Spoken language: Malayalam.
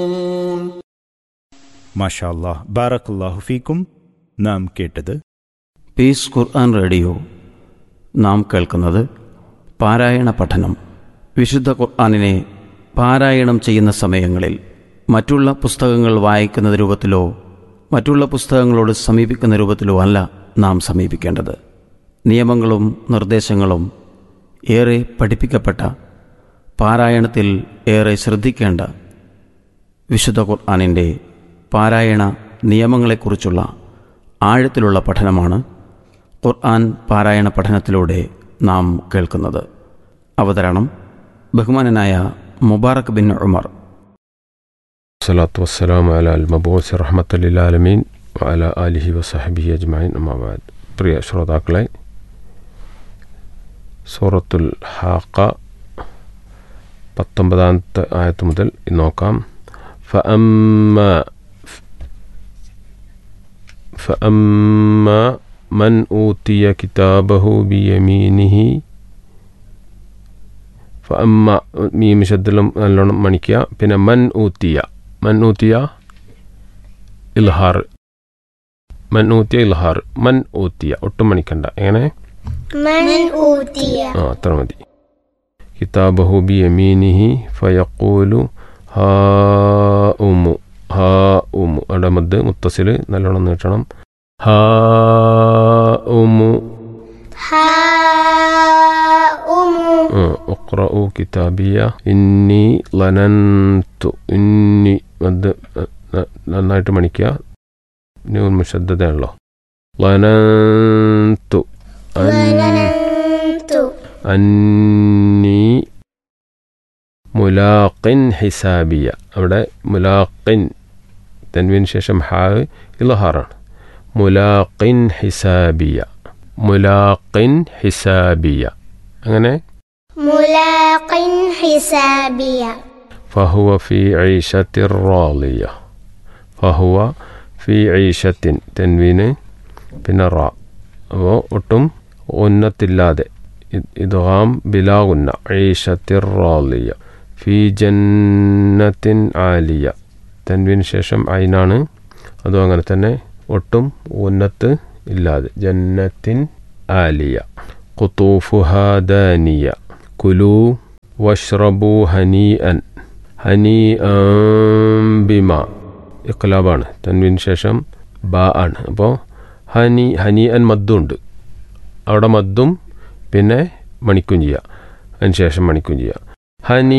മാഷാ ബാറക്കല്ലാഹു ഫീക്കും നാം കേട്ടത് പീസ് ഖുർആൻ റേഡിയോ നാം കേൾക്കുന്നത് പാരായണ പഠനം വിശുദ്ധ ഖുർആനിനെ പാരായണം ചെയ്യുന്ന സമയങ്ങളിൽ മറ്റുള്ള പുസ്തകങ്ങൾ വായിക്കുന്ന രൂപത്തിലോ മറ്റുള്ള പുസ്തകങ്ങളോട് സമീപിക്കുന്ന രൂപത്തിലോ അല്ല നാം സമീപിക്കേണ്ടത് നിയമങ്ങളും നിർദ്ദേശങ്ങളും ഏറെ പഠിപ്പിക്കപ്പെട്ട പാരായണത്തിൽ ഏറെ ശ്രദ്ധിക്കേണ്ട വിശുദ്ധ ഖുർആാനിൻ്റെ പാരായണ നിയമങ്ങളെക്കുറിച്ചുള്ള ആഴത്തിലുള്ള പഠനമാണ് ഖുർആൻ പാരായണ പഠനത്തിലൂടെ നാം കേൾക്കുന്നത് അവതരണം ബഹുമാനനായ മുബാറക് ബിൻ ഉമർ الصلاة والسلام على المبعوث رحمة للعالمين وعلى آله وصحبه أجمعين أما بعد പ്രിയ ശ്രോതാക്കളെ സൂറത്തുൽ ഹാക്ക പത്തൊമ്പതാമത്തെ ആയത്ത് മുതൽ നോക്കാം فأما فأما من أوتي كتابه بيمينه ഫഅമ്മ മീം ശബ്ദം നല്ലോണം മണിക്കുക പിന്നെ മൻ ഊത്തിയ മൻ ഊത്തിയ ഇൽഹാർ മൻ ഊത്തിയ ഇൽഹാർ മൻ ഊത്തിയ ഒട്ടും മണിക്കണ്ട എങ്ങനെ من أوتي ആ അത്ര മതി കിതാബഹു ബി യമീനിഹി ഫയഖൂലു ഹാ ഉമു ഹാ ഉമു അവിടെ മദ് മുത്തസിൽ നല്ലോണം നീട്ടണം ഹാ ഉമു هاؤم اقرأوا കിതാബിയ ഇന്നി ലനന്തു ഇന്നി മദ് ന- നന്നായിട്ട് മണിക്കുക ന്യൂൻ മുഷദ്ദതയാണല്ലോ ലനന്തു അൻ- ظننت അന്നി മുലാഖിൻ ഹിസാബിയ അവിടെ മുലാഖിൻ തൻവിന് ശേഷം ഹാ ഇലഹാറാണ് മുലാഖിൻ ഹിസാബിയ മുലാഖിൻ ഹിസാബിയ അങ്ങനെ ملاق حسابيا فهو في عيشة راضية فهو في عيشة تنوين പിന്നെ റ അപ്പോൾ ഒട്ടും ഉന്നത്തില്ലാതെ ഇദ്ഗാം ബിലാ ഉന്ന ഐഷത്തിർ റാലിയ ഫി ജന്നത്തിൻ ആലിയ തൻവിന് ശേഷം ഐനാണ് അതും അങ്ങനെ തന്നെ ഒട്ടും ഉന്നത്ത് ഇല്ലാതെ ജന്നത്തിൻ ആലിയ ഖുത്തൂഫുഹാ ദാനിയ കുലു വഷ്റബു ഹനീഅൻ ഹനീഅൻ ബിമ ഇഖ്ലാബാണ് തൻവിന് ശേഷം ബ ആണ് അപ്പോൾ ഹനി ഹനി അൻ മദ്ദുണ്ട് അവിടെ മദ്ദും പിന്നെ മണിക്കും ചെയ്യുക അതിന് ശേഷം മണിക്കും ചെയ്യുക ഹനി